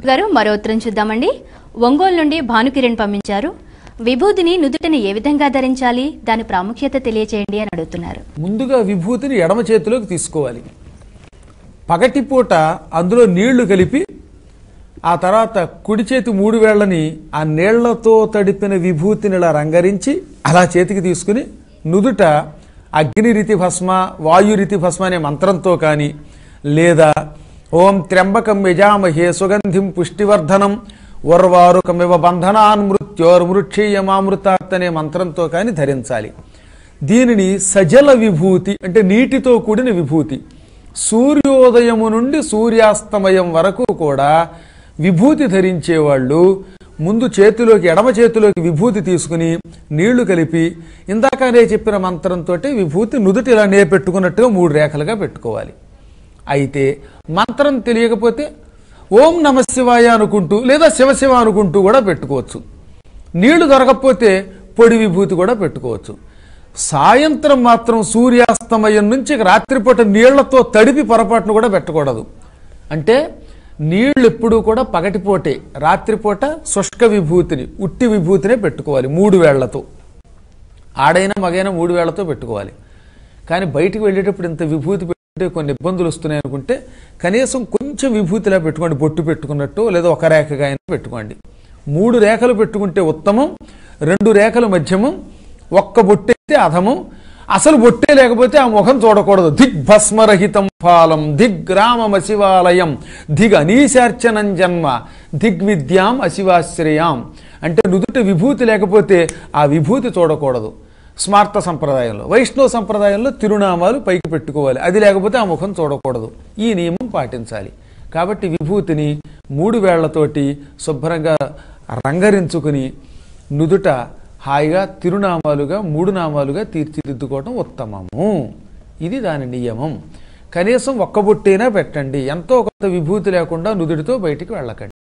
గారు మరో ఉత్తరం చూద్దామండి ఒంగోలు నుండి భానుకిరణ్ పంపించారు విభూతిని నుదుటిని ఏ విధంగా ధరించాలి దాని ప్రాముఖ్యత తెలియచేయండి అని అడుగుతున్నారు ముందుగా విభూతిని ఎడమ చేతిలోకి తీసుకోవాలి పగటిపూట అందులో నీళ్లు కలిపి ఆ తర్వాత కుడి చేతి మూడు వేళ్లని ఆ నీళ్లతో తడిపిన విభూతిని ఇలా రంగరించి అలా చేతికి తీసుకుని నుదుట అగ్ని రీతి భస్మ వాయు రీతి భస్మ అనే మంత్రంతో కానీ లేదా ఓం త్ర్యంబకం యజామహే సుగంధిం పుష్టివర్ధనం వర్వారుకమివ బంధనాన్ మృత్యోర్మృక్షీయమామృతాత్ అనే మంత్రంతో కానీ ధరించాలి దీనిని సజల విభూతి అంటే నీటితో కూడిన విభూతి సూర్యోదయము నుండి సూర్యాస్తమయం వరకు కూడా విభూతి ధరించేవాళ్ళు ముందు చేతిలోకి ఎడమ చేతిలోకి విభూతి తీసుకుని నీళ్లు కలిపి ఇందాకనే చెప్పిన మంత్రంతో విభూతి నుదుటి ఇలా నే పెట్టుకున్నట్టుగా మూడు రేఖలుగా పెట్టుకోవాలి అయితే మంత్రం తెలియకపోతే ఓం నమ శివాయ అనుకుంటూ లేదా శివశివ అనుకుంటూ కూడా పెట్టుకోవచ్చు నీళ్లు దొరకకపోతే పొడి విభూతి కూడా పెట్టుకోవచ్చు సాయంత్రం మాత్రం సూర్యాస్తమయం నుంచి రాత్రిపూట నీళ్లతో తడిపి పొరపాటును కూడా పెట్టకూడదు అంటే నీళ్లు ఎప్పుడూ కూడా పగటిపూటే రాత్రిపూట శుష్క విభూతిని ఉట్టి విభూతినే పెట్టుకోవాలి మూడు వేళ్లతో ఆడైనా మగైనా మూడు వేళ్లతో పెట్టుకోవాలి కానీ బయటికి వెళ్ళేటప్పుడు ఇంత విభూతి పెట్టుకుంటే కొన్ని ఇబ్బందులు వస్తున్నాయి అనుకుంటే కనీసం కొంచెం విభూతిలా పెట్టుకోండి బొట్టు పెట్టుకున్నట్టు లేదా ఒక రేఖగా అయినా పెట్టుకోండి మూడు రేఖలు పెట్టుకుంటే ఉత్తమం రెండు రేఖలు మధ్యమం ఒక్క బొట్టైతే అధమం అసలు బొట్టే లేకపోతే ఆ ముఖం చూడకూడదు దిగ్భస్మరహితం ఫాలం దిగ్గ్రామం అశివాలయం దిగ్ అనీశార్చనం జన్మ దిగ్విద్యాం అశివాశ్రయాం అంటే నుదుట విభూతి లేకపోతే ఆ విభూతి చూడకూడదు స్మార్త సంప్రదాయంలో వైష్ణవ సంప్రదాయంలో తిరునామాలు పైకి పెట్టుకోవాలి అది లేకపోతే ఆ ముఖం చూడకూడదు ఈ నియమం పాటించాలి కాబట్టి విభూతిని మూడు వేళ్లతోటి శుభ్రంగా రంగరించుకుని నుదుట హాయిగా తిరునామాలుగా మూడు నామాలుగా తీర్చిదిద్దుకోవడం ఉత్తమము ఇది దాని నియమం కనీసం ఒక్క బొట్టైనా పెట్టండి ఎంతో కొంత విభూతి లేకుండా నుదుటితో బయటికి వెళ్ళకండి